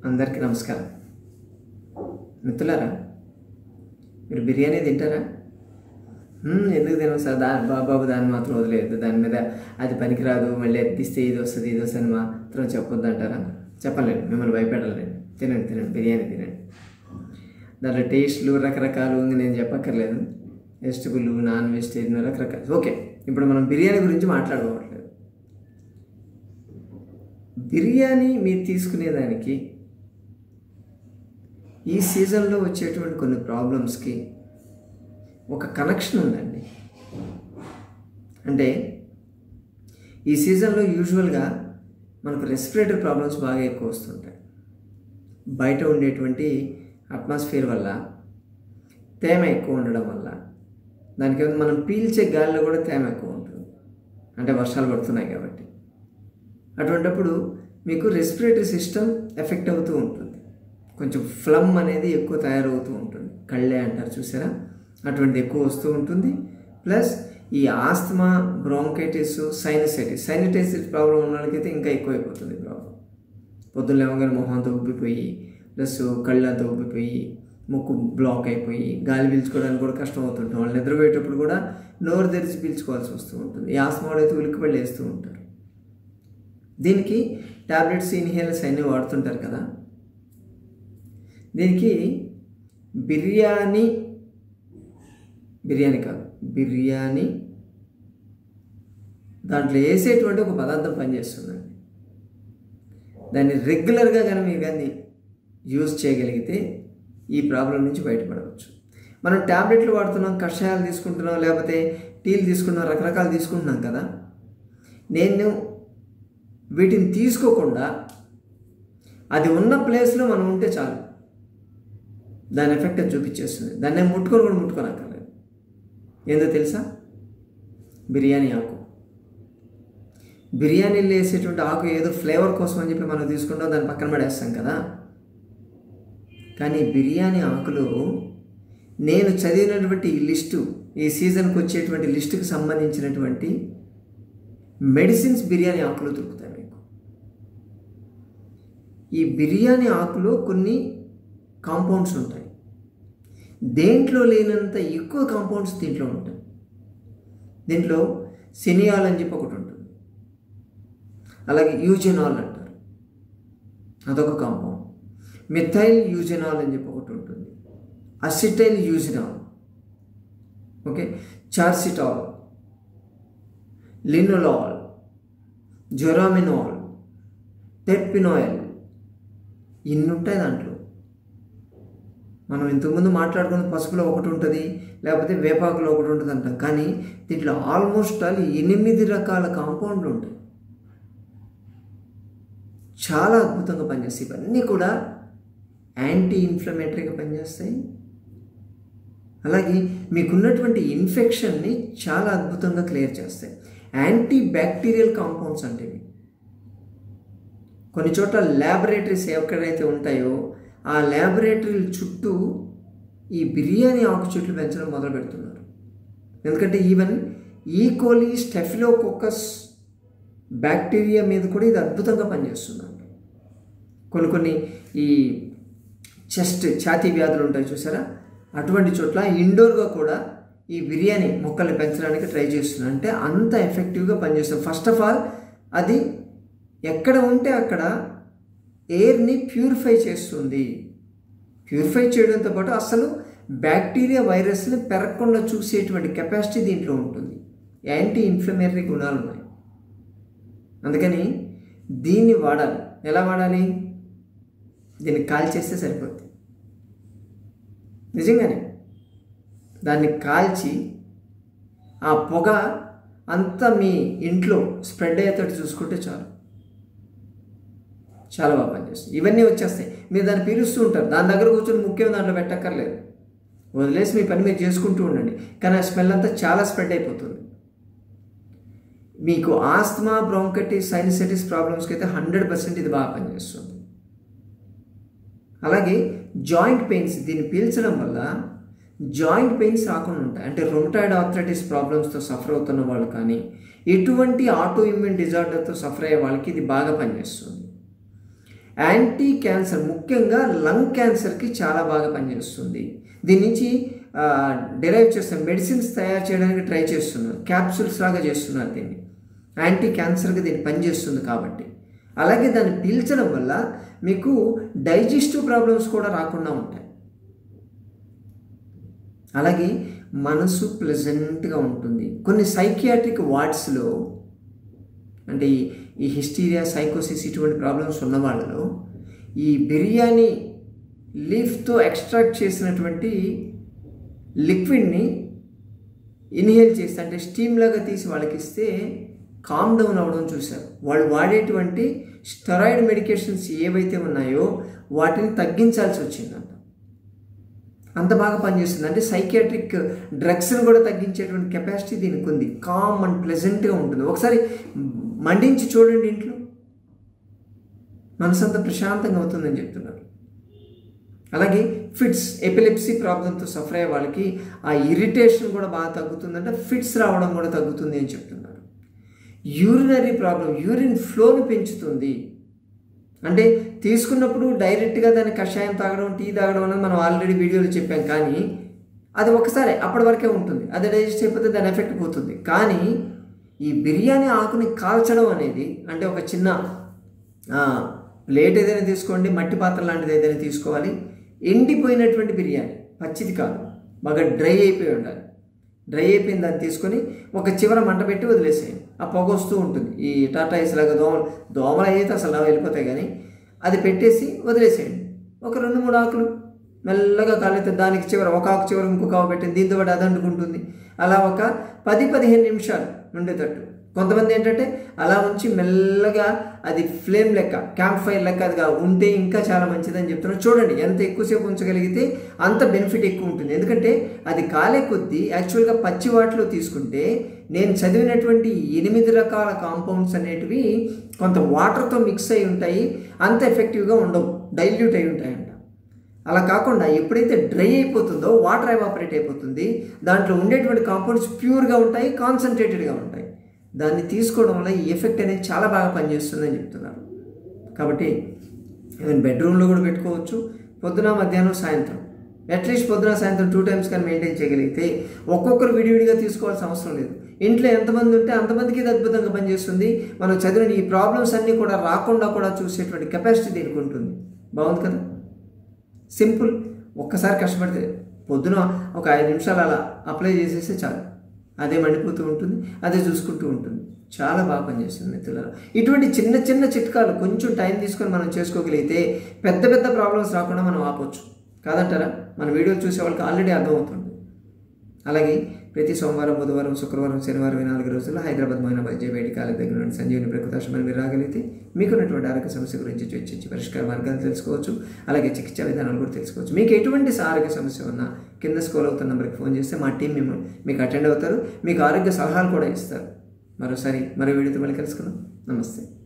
అందరికీ నమస్కారం మిత్రులారా మీరు బిర్యానీ తింటారా మ్మ్, ఎందుకు తినవు సార్ దా బాబాబు దాన్ని మాత్రం వదిలేదు దాని మీద అది పనికిరాదు మళ్ళీ ఎత్తిస్తే ఇది వస్తుంది ఇది వస్తుంది మాత్రం చెప్పొద్దు అంటారా చెప్పలేండి మిమ్మల్ని భయపెట్టలేండి తినండి తినండి బిర్యానీ తినండి దాంట్లో టేస్ట్లు రకరకాలు ఉంది నేను చెప్పక్కర్లేదు వెజిటబుల్ నాన్ వెజిటేరియన్ రకరకాలు ఓకే ఇప్పుడు మనం బిర్యానీ గురించి మాట్లాడుకోవట్లేదు బిర్యానీ మీరు తీసుకునేదానికి ఈ సీజన్లో వచ్చేటువంటి కొన్ని ప్రాబ్లమ్స్కి ఒక కనెక్షన్ ఉందండి అంటే ఈ సీజన్లో యూజువల్గా మనకు రెస్పిరేటరీ ప్రాబ్లమ్స్ బాగా ఎక్కువ వస్తుంటాయి బయట ఉండేటువంటి అట్మాస్ఫియర్ వల్ల తేమ ఎక్కువ ఉండడం వల్ల దానికి ఏమైనా మనం పీల్చే గాలిలో కూడా తేమ ఎక్కువ ఉంటుంది అంటే వర్షాలు పడుతున్నాయి కాబట్టి అటువంటప్పుడు మీకు రెస్పిరేటరీ సిస్టమ్ ఎఫెక్ట్ అవుతూ ఉంటుంది కొంచెం ఫ్లమ్ అనేది ఎక్కువ తయారవుతూ ఉంటుంది కళ్ళే అంటారు చూసారా అటువంటిది ఎక్కువ వస్తూ ఉంటుంది ప్లస్ ఈ asthma bronchitis sinusitis sinusitis problem ఉన్న వాళ్ళకైతే ఇంకా ఎక్కువైపోతుంది ప్రాబ్లం పొద్దున్న లేవగానే మొహంతో ఉబ్బిపోయి ప్లస్ కళ్ళంతా ఉబ్బిపోయి ముక్కు బ్లాక్ అయిపోయి గాలి పీల్చుకోవడానికి కూడా కష్టం అవుతుంటుంది వాళ్ళు నిద్రపోయేటప్పుడు కూడా నోరు తెరిచి పీల్చుకోవాల్సి వస్తూ ఉంటుంది ఈ ఆస్తమా అయితే ఉలిక్కిపడి వేస్తూ ఉంటారు దీనికి టాబ్లెట్స్ ఇన్హేలర్స్ అన్నీ వాడుతుంటారు కదా దీనికి బిర్యానీ బిర్యానీ కాదు బిర్యానీ దాంట్లో వేసేటువంటి ఒక పదార్థం పనిచేస్తుందండి దాన్ని రెగ్యులర్గా కానీ మీరు కానీ యూజ్ చేయగలిగితే ఈ ప్రాబ్లం నుంచి బయటపడవచ్చు మనం ట్యాబ్లెట్లు వాడుతున్నాం కషాయాలు తీసుకుంటున్నాం లేకపోతే టీలు తీసుకుంటున్నాం రకరకాలు తీసుకుంటున్నాం కదా నేను వీటిని తీసుకోకుండా అది ఉన్న ప్లేస్లో మనం ఉంటే చాలు దాని ఎఫెక్ట్ అది చూపించేస్తుంది దాన్ని నేను ముట్టుకొని కూడా ముట్టుకోనక్కర్లేదు ఏందో తెలుసా బిర్యానీ ఆకు బిర్యానీలో వేసేటువంటి ఆకు ఏదో ఫ్లేవర్ కోసం అని చెప్పి మనం తీసుకుంటాం దాన్ని పక్కన పడేస్తాం కదా కానీ బిర్యానీ ఆకులు నేను చదివినటువంటి ఈ లిస్టు ఈ సీజన్కి వచ్చేటువంటి లిస్టుకి సంబంధించినటువంటి మెడిసిన్స్ బిర్యానీ ఆకులు దొరుకుతాయి మీకు ఈ బిర్యానీ ఆకులో కొన్ని కాంపౌండ్స్ ఉంటాయి దేంట్లో లేనంత ఎక్కువ కాంపౌండ్స్ దీంట్లో ఉంటాయి దీంట్లో సెనియాల్ అని చెప్పి ఒకటి ఉంటుంది అలాగే యూజెనాల్ అంటారు అదొక కాంపౌండ్ మిథైల్ యూజెనాల్ అని చెప్పి ఒకటి ఉంటుంది అసిటైల్ యూజెనాల్ ఓకే చార్సిటాల్ లినోలాల్ జొరామినాల్ టెర్పినాయిల్ ఇన్ని ఉంటాయి దాంట్లో మనం ఇంతకుముందు మాట్లాడుకున్న పసుపులో ఒకటి ఉంటుంది లేకపోతే వేపాకులో ఒకటి ఉంటుంది అంటాం కానీ దీంట్లో ఆల్మోస్ట్ ఆల్ ఎనిమిది రకాల కాంపౌండ్లు ఉంటాయి చాలా అద్భుతంగా పనిచేస్తాయి ఇవన్నీ కూడా యాంటీ ఇన్ఫ్లమేటరీగా పనిచేస్తాయి అలాగే మీకున్నటువంటి ఇన్ఫెక్షన్ని చాలా అద్భుతంగా క్లియర్ చేస్తాయి యాంటీ బ్యాక్టీరియల్ కాంపౌండ్స్ అంటే ఇవి. కొన్ని చోట్ల ల్యాబొరేటరీస్ ఎక్కడైతే ఉంటాయో ఆ ల్యాబొరేటరీల చుట్టూ ఈ బిర్యానీ ఆకు చెట్లు పెంచడం మొదలు పెడుతున్నారు ఎందుకంటే ఈవెన్ ఈకోలీ స్టెఫిలోకోకస్ బ్యాక్టీరియా మీద కూడా ఇది అద్భుతంగా పనిచేస్తుందంట కొన్ని కొన్ని ఈ చెస్ట్ ఛాతీ వ్యాధులు ఉంటాయి చూసారా అటువంటి చోట్ల ఇండోర్గా కూడా ఈ బిర్యానీ మొక్కల్ని పెంచడానికి ట్రై చేస్తుంది అంటే అంత ఎఫెక్టివ్గా పనిచేస్తుంది ఫస్ట్ ఆఫ్ ఆల్ అది ఎక్కడ ఉంటే అక్కడ ఎయిర్ని ప్యూరిఫై చేస్తుంది ప్యూరిఫై చేయడంతో పాటు అసలు బ్యాక్టీరియా వైరస్ని పెరగకుండా చూసేటువంటి కెపాసిటీ దీంట్లో ఉంటుంది యాంటీ ఇన్ఫ్లమేటరీ గుణాలు ఉన్నాయి అందుకని దీన్ని వాడాలి ఎలా వాడాలి దీన్ని కాల్చేస్తే సరిపోద్ది నిజంగానే దాన్ని కాల్చి ఆ పొగ అంతా మీ ఇంట్లో స్ప్రెడ్ అయ్యేటట్టు చూసుకుంటే చాలు చాలా బాగా పనిచేస్తుంది ఇవన్నీ వచ్చేస్తాయి మీరు దాన్ని పీలుస్తూ ఉంటారు దాని దగ్గర కూర్చొని ముఖ్యం దాంట్లో పెట్టక్కర్లేదు వదిలేసి మీ పని మీరు చేసుకుంటూ ఉండండి కానీ ఆ స్మెల్ అంతా చాలా స్ప్రెడ్ అయిపోతుంది మీకు ఆస్తమా బ్రోంకటిస్ సైనసైటిస్ ప్రాబ్లమ్స్కి అయితే హండ్రెడ్ పర్సెంట్ ఇది బాగా పనిచేస్తుంది అలాగే జాయింట్ పెయిన్స్ దీన్ని పీల్చడం వల్ల జాయింట్ పెయిన్స్ రాకుండా ఉంటాయి అంటే రొమటాయిడ్ ఆర్థరైటిస్ ప్రాబ్లమ్స్తో సఫర్ అవుతున్న వాళ్ళు కానీ ఎటువంటి ఆటో ఇమ్యూన్ డిజార్డర్తో సఫర్ అయ్యే వాళ్ళకి ఇది బాగా పనిచేస్తుంది యాంటీ క్యాన్సర్ ముఖ్యంగా లంగ్ క్యాన్సర్కి చాలా బాగా పనిచేస్తుంది దీని నుంచి డిరైవ్ చేస్తున్న మెడిసిన్స్ తయారు చేయడానికి ట్రై చేస్తున్నారు క్యాప్సూల్స్ లాగా చేస్తున్నారు దీన్ని యాంటీ క్యాన్సర్గా దీన్ని పనిచేస్తుంది కాబట్టి అలాగే దాన్ని పీల్చడం వల్ల మీకు డైజెస్టివ్ ప్రాబ్లమ్స్ కూడా రాకుండా ఉంటాయి అలాగే మనసు ప్లెజెంట్గా ఉంటుంది కొన్ని సైకియాట్రిక్ వార్డ్స్లో అంటే ఈ ఈ హిస్టీరియా సైకోసిస్ ఇటువంటి ప్రాబ్లమ్స్ ఉన్న వాళ్ళలో ఈ బిర్యానీ లీఫ్తో ఎక్స్ట్రాక్ట్ చేసినటువంటి లిక్విడ్ని ఇన్హేల్ చేస్తే అంటే స్టీమ్ లాగా తీసి వాళ్ళకి ఇస్తే కామ్ డౌన్ అవ్వడం చూశారు వాళ్ళు వాడేటువంటి స్టెరాయిడ్ మెడికేషన్స్ ఏవైతే ఉన్నాయో వాటిని తగ్గించాల్సి వచ్చిందంట అంత బాగా పనిచేస్తుంది అంటే సైకియాట్రిక్ డ్రగ్స్ని కూడా తగ్గించేటువంటి కెపాసిటీ దీనికి ఉంది కామ్ అండ్ ప్లెజెంట్గా ఉంటుంది ఒకసారి మండించి చూడండి ఇంట్లో మనసంతా ప్రశాంతంగా అవుతుందని చెప్తున్నారు అలాగే ఫిట్స్ ఎపిలెప్సీ ప్రాబ్లంతో సఫర్ అయ్యే వాళ్ళకి ఆ ఇరిటేషన్ కూడా బాగా తగ్గుతుందంటే ఫిట్స్ రావడం కూడా తగ్గుతుంది అని చెప్తున్నారు యూరినరీ ప్రాబ్లం యూరిన్ ఫ్లోని పెంచుతుంది అంటే తీసుకున్నప్పుడు డైరెక్ట్గా దాన్ని కషాయం తాగడం టీ తాగడం అనేది మనం ఆల్రెడీ వీడియోలో చెప్పాం కానీ అది ఒకసారి అప్పటి వరకే ఉంటుంది అది డైజెస్ట్ అయిపోతే దాని ఎఫెక్ట్ పోతుంది కానీ ఈ బిర్యానీ ఆకుని కాల్చడం అనేది అంటే ఒక చిన్న ప్లేట్ ఏదైనా తీసుకోండి మట్టి పాత్ర లాంటిది ఏదైనా తీసుకోవాలి ఎండిపోయినటువంటి బిర్యానీ పచ్చిది కాదు బాగా డ్రై అయిపోయి ఉండాలి డ్రై అయిపోయిన దాన్ని తీసుకొని ఒక చివర మంట పెట్టి వదిలేసేయండి ఆ పొగ వస్తూ ఉంటుంది ఈ టాటాయిస్ లాగా దోమలు దోమలు అయితే అసలు వెళ్ళిపోతాయి కానీ అది పెట్టేసి వదిలేసేయండి ఒక రెండు మూడు ఆకులు మెల్లగా కాలితే దానికి చివర ఒక ఆకు చివర ఇంకొక ఆకు పెట్టింది దీంతో పాటు అది అంటుకుంటుంది అలా ఒక పది పదిహేను నిమిషాలు ఉండేటట్టు కొంతమంది ఏంటంటే అలా ఉంచి మెల్లగా అది ఫ్లేమ్ లెక్క క్యాంప్ ఫైర్ లెక్క అదిగా ఉంటే ఇంకా చాలా మంచిదని చెప్తున్నారు చూడండి ఎంత ఎక్కువసేపు ఉంచగలిగితే అంత బెనిఫిట్ ఎక్కువ ఉంటుంది ఎందుకంటే అది కాలే కొద్దీ యాక్చువల్గా పచ్చి వాటిలో తీసుకుంటే నేను చదివినటువంటి ఎనిమిది రకాల కాంపౌండ్స్ అనేటివి కొంత వాటర్తో మిక్స్ అయి ఉంటాయి అంత ఎఫెక్టివ్గా ఉండవు డైల్యూట్ అయి ఉంటాయంట అలా కాకుండా ఎప్పుడైతే డ్రై అయిపోతుందో వాటర్ ఎవాపరేట్ అయిపోతుంది దాంట్లో ఉండేటువంటి కాంపౌండ్స్ ప్యూర్గా ఉంటాయి కాన్సన్ట్రేటెడ్గా ఉంటాయి దాన్ని తీసుకోవడం వల్ల ఈ ఎఫెక్ట్ అనేది చాలా బాగా పనిచేస్తుందని చెప్తున్నారు కాబట్టి ఈవెన్ బెడ్రూమ్లో కూడా పెట్టుకోవచ్చు పొద్దున మధ్యాహ్నం సాయంత్రం అట్లీస్ట్ పొద్దున సాయంత్రం టూ టైమ్స్ కానీ మెయింటైన్ చేయగలిగితే ఒక్కొక్కరు విడివిడిగా తీసుకోవాల్సిన అవసరం లేదు ఇంట్లో ఎంతమంది ఉంటే అంతమందికి ఇది అద్భుతంగా పనిచేస్తుంది మనం చదివిన ఈ ప్రాబ్లమ్స్ అన్నీ కూడా రాకుండా కూడా చూసేటువంటి కెపాసిటీ దీనికి ఉంటుంది బాగుంది కదా సింపుల్ ఒక్కసారి కష్టపడితే పొద్దున ఒక ఐదు నిమిషాలు అలా అప్లై చేసేస్తే చాలు అదే మండిపోతూ ఉంటుంది అదే చూసుకుంటూ ఉంటుంది చాలా బాగా పనిచేస్తుంది మిత్రులారా ఇటువంటి చిన్న చిన్న చిట్కాలు కొంచెం టైం తీసుకొని మనం చేసుకోగలిగితే పెద్ద పెద్ద ప్రాబ్లమ్స్ రాకుండా మనం ఆపొచ్చు కాదంటారా మన వీడియోలు చూసే వాళ్ళకి ఆల్రెడీ అర్థమవుతుంది అలాగే ప్రతి సోమవారం బుధవారం శుక్రవారం శనివారం ఈ నాలుగు రోజుల్లో హైదరాబాద్ మోయినాబాద్ జేబేడి కాలేజ్ దగ్గర నుండి సంజీవని ప్రకృతాశ్రమని మీరు రాగలిగితే మీకున్నటువంటి ఆరోగ్య సమస్య గురించి చర్చించి పరిష్కార మార్గాలు తెలుసుకోవచ్చు అలాగే చికిత్సా విధానాలు కూడా తెలుసుకోవచ్చు మీకు ఎటువంటి ఆరోగ్య సమస్య ఉన్నా కింద స్కోల్ అవుతున్న నెంబర్కి ఫోన్ చేస్తే మా టీం మేము మీకు అటెండ్ అవుతారు మీకు ఆరోగ్య సలహాలు కూడా ఇస్తారు మరోసారి మరో వీడియోతో మళ్ళీ కలుసుకుందాం నమస్తే